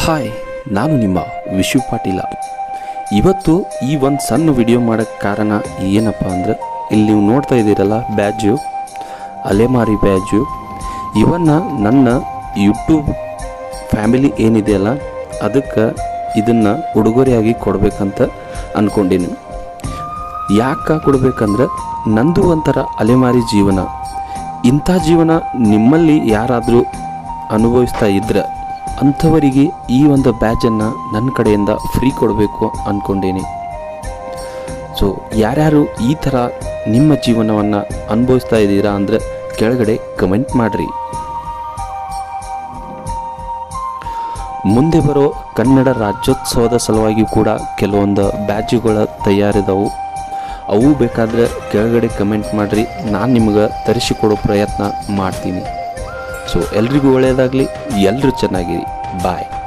hi ನಾನು ನಿಮ್ಮ ವಿಶು ಪಾಟೀಲ ಇವತ್ತು ಈ ಒಂದು ಸಣ್ಣ ವಿಡಿಯೋ ಮಾಡೋಕ್ಕೆ ಕಾರಣ ಏನಪ್ಪ ಅಂದ್ರೆ ಇಲ್ಲಿ ನೀವು ನೋಡ್ತಾ ಇದ್ದೀರಲ್ಲ ಬ್ಯಾಜು ಅಲೆಮಾರಿ ಬ್ಯಾಜು ಇವನ್ನು ನನ್ನ ಯೂಟ್ಯೂಬ್ ಫ್ಯಾಮಿಲಿ ಏನಿದೆಯಲ್ಲ ಅದಕ್ಕೆ ಇದನ್ನು ಉಡುಗೊರೆಯಾಗಿ ಕೊಡಬೇಕಂತ ಅಂದ್ಕೊಂಡೀನಿ ಯಾಕೆ ಕೊಡ್ಬೇಕಂದ್ರೆ ನಂದು ಒಂಥರ ಅಲೆಮಾರಿ ಜೀವನ ಇಂಥ ಜೀವನ ನಿಮ್ಮಲ್ಲಿ ಯಾರಾದರೂ ಅನುಭವಿಸ್ತಾ ಇದ್ರೆ ಅಂಥವರಿಗೆ ಈ ಒಂದು ಬ್ಯಾಜನ್ನು ನನ್ನ ಕಡೆಯಿಂದ ಫ್ರೀ ಕೊಡಬೇಕು ಅಂದ್ಕೊಂಡೇನಿ ಸೊ ಯಾರ್ಯಾರು ಈ ಥರ ನಿಮ್ಮ ಜೀವನವನ್ನು ಅನುಭವಿಸ್ತಾ ಇದ್ದೀರಾ ಅಂದರೆ ಕೆಳಗಡೆ ಕಮೆಂಟ್ ಮಾಡಿರಿ ಮುಂದೆ ಬರೋ ಕನ್ನಡ ರಾಜ್ಯೋತ್ಸವದ ಸಲುವಾಗಿ ಕೂಡ ಕೆಲವೊಂದು ಬ್ಯಾಜುಗಳ ತಯಾರಿದವು ಅವು ಬೇಕಾದರೆ ಕೆಳಗಡೆ ಕಮೆಂಟ್ ಮಾಡಿರಿ ನಾನು ನಿಮ್ಗೆ ತರಿಸಿಕೊಡೋ ಪ್ರಯತ್ನ ಮಾಡ್ತೀನಿ ಸೊ ಎಲ್ರಿಗೂ ಒಳ್ಳೆಯದಾಗಲಿ ಎಲ್ಲರೂ ಚೆನ್ನಾಗಿರಿ ಬಾಯ್